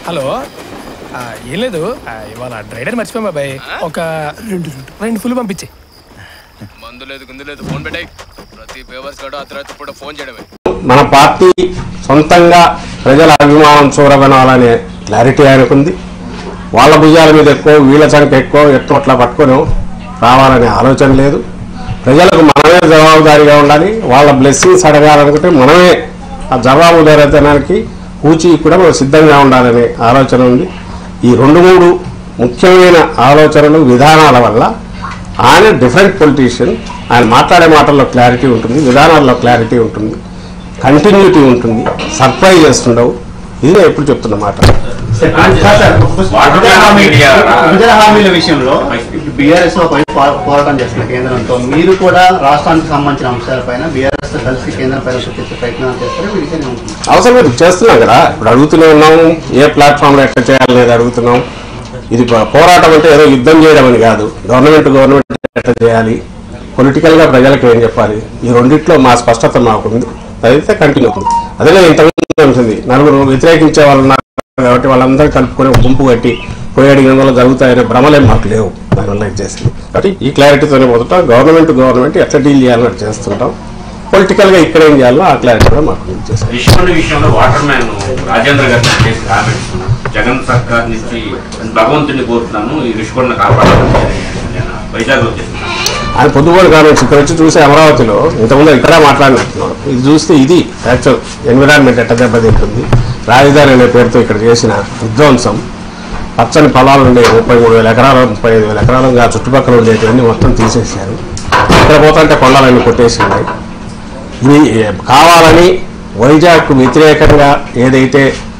Hello ఆ, ఏం లేదు ఆ, ఇవాళ డ్రైడర్ మర్చిపోయాం బాబాయ్ ఒక రెండు రెండు ఫుల్ పంపించే మందు లేదు గుందు లేదు ఫోన్ పెట్టాయి ప్రతి పేవర్స్ గడు అర్ధరాత్రి పూట ఫోన్ చేయడమే మన పార్టీ సొంతంగా ప్రజల అభిమానం చూరగొనాలనే క్లారిటీ ఆయనకుంది వాళ్ళ భుజాల మీద ఎక్కువ వీళ్ళ సంఖ్య ఎక్కువ ఎక్కువ అట్లా పట్టుకొని రావాలనే ఆలోచన లేదు ప్రజలకు మనమే జవాబుదారీగా ఉండాలి వాళ్ళ బ్లెస్సింగ్స్ అడగాలనుకుంటే మనమే ఆ జవాబుదారీతనానికి కూచి కూడా మనం సిద్ధంగా ఉండాలనే ఆలోచన ఉంది ఈ రెండు మూడు ముఖ్యమైన ఆలోచనలు విధానాల వల్ల ఆయన డిఫరెంట్ పొలిటీషియన్ ఆయన మాట్లాడే మాటల్లో క్లారిటీ ఉంటుంది విధానాల్లో క్లారిటీ ఉంటుంది కంటిన్యూటీ ఉంటుంది సర్ప్రైజెస్ ఉండవు ఇది నేను ఎప్పుడు చెప్తున్న మాట విభజన హామీ- విభజన హామీల విషయంలో బీఆర్ఎస్ లో పోయి పో- పోరాటం చేస్తున్న కేంద్రంతో మీరు కూడా రాష్ట్రానికి సంబంధించిన అంశాలపైన బీఆర్ఎస్ తో కలిసి కేంద్రం పైన చూపించే ప్రయత్నాలు చేస్తారు వీటిని ఉంటుంది అవసరం లేదు చేస్తున్నాం కదా ఇప్పుడు అడుగుతూనే ఉన్నాము ఏ ప్లాట్ఫామ్లో ఎట్లా చేయాలనేది అడుగుతున్నాం ఇది పో- పోరాటం అంటే ఏదో యుద్ధం చేయడం అని కాదు గవర్నమెంట్ గవర్నమెంట్ ఎట్లా చేయాలి పొలిటికల్గా ప్రజలకు ఏం చెప్పాలి ఈ రెండిట్లో మా స్పష్టత మాకుంది అదైతే కంటిన్యూ అవుతుంది అదే ఇంతకుముందు ఉంటుంది నలుగురు వ్యతిరేకించే వాళ్ళు ఉన్నారు కాబట్టి వాళ్ళందరూ కలుపుకొని ఒక గుంపు కట్టి పోయేడు గంగలో జరుగుతాయనే భ్రమలేం మాకు లేవు దానివల్ల ఇది చేసింది కాబట్టి ఈ క్లారిటీతోనే మొదట గవర్నమెంట్ గవర్నమెంట్ ఎట్లా డీల్ చేయాలని చేస్తుంటాం పొలిటికల్గా ఇక్కడ ఏం చేయాలో ఆ క్లారిటీ కూడా మాకు ఇది చేస్తాం రిషికొండ విషయంలో వాటర్ మ్యాన్ రాజేంద్ర గారు చేసి కామెంట్స్ జగన్ సర్కార్ నుంచి భగవంతుని కోరుతున్నాను ఈ రిషికొండ కాపాడాలని నేను వైజాగ్లో చేస్తున్నాను ఆయన పొద్దుగోడు కామెంట్స్ ఇక్కడ వచ్చి చూసి అమరావతిలో ఇంతకుముందు ఇక్కడ మాట్లాడినట్టున్నాడు ఇది చూస్తే ఇది యాక్చువల్ ఎన్విరాన్మెంట్ ఎట్ట దెబ్బతింటుంది రాజధాని అనే పేరుతో ఇక్కడ చేసిన విధ్వంసం పచ్చని పొలాలు ఉండే ముప్పై మూడు వేల ఎకరాలు ముప్పై ఐదు వేల ఎకరాలు ఇంకా చుట్టుపక్కల ఉండేటివన్నీ మొత్తం తీసేశారు ఇక్కడ పోతుంటే కొండలన్నీ కొట్టేసి ఉన్నాయి ఇది కావాలని వైజాగ్కు వ్యతిరేకంగా ఏదైతే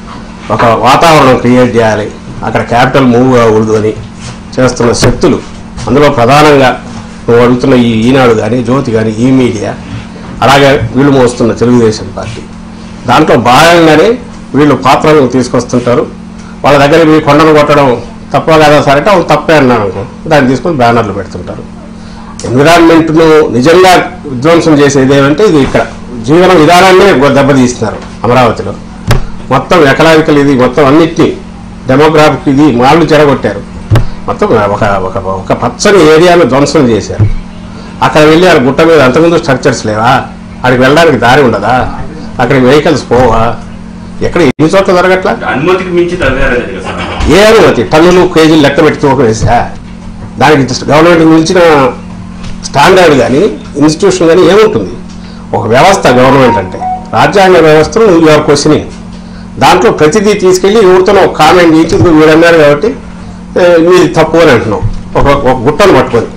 ఒక వాతావరణం క్రియేట్ చేయాలి అక్కడ క్యాపిటల్ మూవ్ కాకూడదు అని చేస్తున్న శక్తులు అందులో ప్రధానంగా నువ్వు అడుగుతున్న ఈ ఈనాడు కానీ జ్యోతి కానీ ఈ మీడియా అలాగే వీళ్ళు మోస్తున్న తెలుగుదేశం పార్టీ దాంట్లో భాగంగానే వీళ్ళు పాత్రలను తీసుకొస్తుంటారు వాళ్ళ దగ్గర మీ కొండను కొట్టడం తప్ప కదా సరే అంటే అవును తప్పే అన్నాను అనుకో దాన్ని తీసుకొని బ్యానర్లు పెడుతుంటారు ఎన్విరాన్మెంట్ను నిజంగా విధ్వంసం చేసేది ఏమంటే ఇది ఇక్కడ జీవన విధానాన్ని దెబ్బతీస్తున్నారు అమరావతిలో మొత్తం ఎకలాజికల్ ఇది మొత్తం అన్నిటినీ డెమోగ్రాఫిక్ ఇది మాళ్ళు చెరగొట్టారు మొత్తం ఒక ఒక ఒక పచ్చని ఏరియాను ధ్వంసం చేశారు అక్కడ వెళ్ళి ఆ గుట్ట మీద అంతకుముందు స్ట్రక్చర్స్ లేవా అక్కడికి వెళ్ళడానికి దారి ఉండదా అక్కడికి వెహికల్స్ పోవా ఎక్కడ ఎన్ని చోట్ల జరగట్లా అనుమతికి మించి తవ్వారు కదా సార్ ఏ అనుమతి టన్నులు కేజీలు లెక్క పెట్టి తూకం వేసా దానికి గవర్నమెంట్ మించిన స్టాండర్డ్ కానీ ఇన్స్టిట్యూషన్ కానీ ఏముంటుంది ఒక వ్యవస్థ గవర్నమెంట్ అంటే రాజ్యాంగ వ్యవస్థను యూఆర్ క్వశ్చనింగ్ దాంట్లో ప్రతిదీ తీసుకెళ్ళి ఎవరితోనో ఒక కామెంట్ చేసి "ఇదిగో వీడు అన్నారు కాబట్టి ఏ, మీది తప్పు అని అంటున్నాం ఒక ఒక గుట్టను పట్టుకొని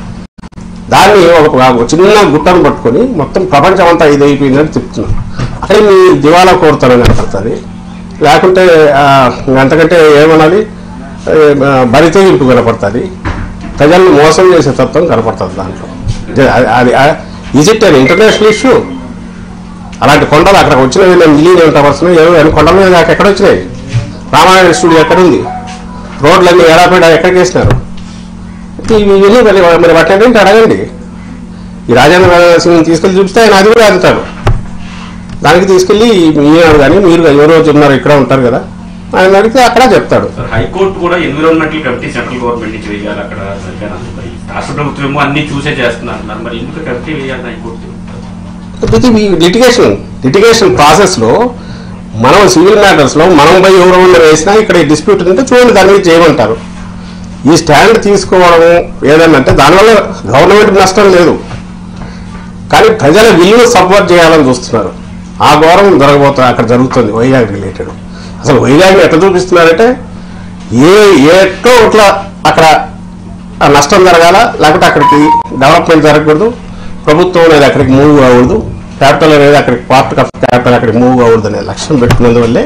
దాన్ని ఒక ఒక చిన్న గుట్టను పట్టుకొని మొత్తం ప్రపంచం అంతా ఇది అయిపోయిందని చెప్తున్నాం అక్కడే మీ దివాలా కోరుతానని కనపడుతుంది లేకుంటే ఆ, అంతకంటే ఏమనాలి బరితెగింపు కనపడుతుంది ప్రజలను మోసం చేసే తత్వం కనపడుతుంది దాంట్లో ఇది- అది- అది is it an international issue అలాంటి కొండలు అక్కడ వచ్చినవి నేను మిలియన్ టవర్స్ ఏమో అని కొండల మీద దాకా ఎక్కడ వచ్చినాయి రామాయణ స్టూడియో ఎక్కడ ఉంది రోడ్లన్నీ ఎడాపేడ ఎక్కడికి వేసినారు ఇవి- ఇవన్నీ మళ్ళీ మరి వాటిని ఏంటి అడగండి ఈ రాజేంద్ర సింగ్ తీసుకెళ్ళి చూపిస్తే ఆయన అది కూడా అంటారు దానికి తీసుకెళ్ళి ఈనాడు కానీ మీరు ఎవరో ఉన్నారు ఇక్కడ ఉంటారు కదా ఆయన అడిగితే అక్కడ చెప్తాడు సార్ హైకోర్టు కూడా ఎన్విరాన్మెంటల్ కమిటీ సెంట్రల్ గవర్నమెంట్ నుంచి వేయాలి అక్కడ సరిగ్గా మరి రాష్ట్ర ప్రభుత్వం ఏమో అన్ని చూసే చేస్తున్నారు అంటున్నారు. మరి ఎందుకు కమిటీ వేయాలి హైకోర్టు ఇది లిటిగేషన్ లిటిగేషన్ ప్రాసెస్లో మనం సివిల్ మ్యాటర్స్లో మనం పోయి ఎవరెవరు వేసినా ఇక్కడ డిస్ప్యూట్ ఉంటే చూడండి దాని మీద చేయమంటారు ఈ స్టాండ్ తీసుకోవడం ఏదన్నంటే దానివల్ల గవర్నమెంట్ నష్టం లేదు కానీ ప్రజల విలువ సపోర్ట్ చేయాలని చూస్తున్నారు ఆ ఘోరం జరగబోతుంది అక్కడ జరుగుతుంది వైజాగ్ రిలేటెడ్ అసలు వైజాగ్ని ఎట్లా చూపిస్తున్నారంటే ఏ ఎట్లో ఇట్లా అక్కడ ఆ నష్టం జరగాల లేకపోతే అక్కడికి డెవలప్మెంట్ జరగకూడదు ప్రభుత్వం అనేది అక్కడికి మూవ్ కాకూడదు క్యాపిటల్ అనేది అక్కడికి పార్ట్ ఆఫ్ క్యాపిటల్ అక్కడికి మూవ్ కాకూడదు అనే లక్ష్యం పెట్టుకున్నందువల్లే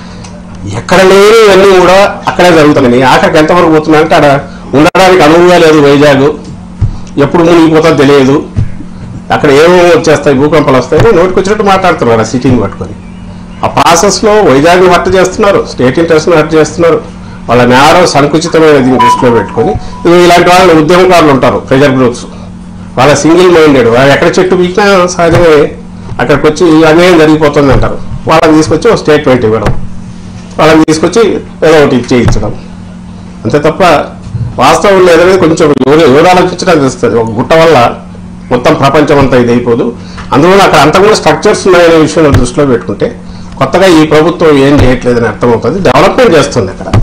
ఎక్కడ లేని ఇవన్నీ కూడా అక్కడే జరుగుతున్నాయి ఆఖరికి ఎంతవరకు పోతున్నాయంటే అక్కడ ఉండడానికి అనువుగా లేదు వైజాగ్ ఎప్పుడు మునిగిపోతుందో తెలియదు అక్కడ ఏమేమి వచ్చేస్తాయి భూకంపాలు వస్తాయి నోటికి వచ్చినట్టు మాట్లాడుతున్నారు ఆ సిటీని పట్టుకొని ఆ ప్రాసెస్లో వైజాగ్ని హర్ట్ చేస్తున్నారు స్టేట్ ఇంట్రెస్ట్ని హర్ట్ చేస్తున్నారు వాళ్ళ నేరో సంకుచితమైన దీన్ని దృష్టిలో పెట్టుకొని ఇదిగో ఇలాంటి వాళ్ళు ఉద్యమకారులు ఉంటారు ప్రెజర్ గ్రూప్స్ వాళ్ళ సింగిల్ మైండెడ్ వాళ్ళు ఎక్కడ చెట్టు పీకినా సహజమే అక్కడికి వచ్చి అన్యాయం జరిగిపోతుంది అంటారు వాళ్ళని తీసుకొచ్చి ఒక స్టేట్మెంట్ ఇవ్వడం వాళ్ళని తీసుకొచ్చి ఏదో ఒకటి ఇచ్చేయించడం అంతే తప్ప వాస్తవం లేదనేది కొంచెం ఎవరు ఎవరు ఆలోచించడం తెలుస్తుంది ఒక గుట్ట వల్ల మొత్తం ప్రపంచం అంతా ఇది అయిపోదు అందువల్ల అక్కడ అంతా కూడా స్ట్రక్చర్స్ ఉన్నాయనే విషయం దృష్టిలో పెట్టుకుంటే కొత్తగా ఈ ప్రభుత్వం ఏం చేయట్లేదని అర్థమవుతుంది డెవలప్మెంట్ చేస్తుంది అక్కడ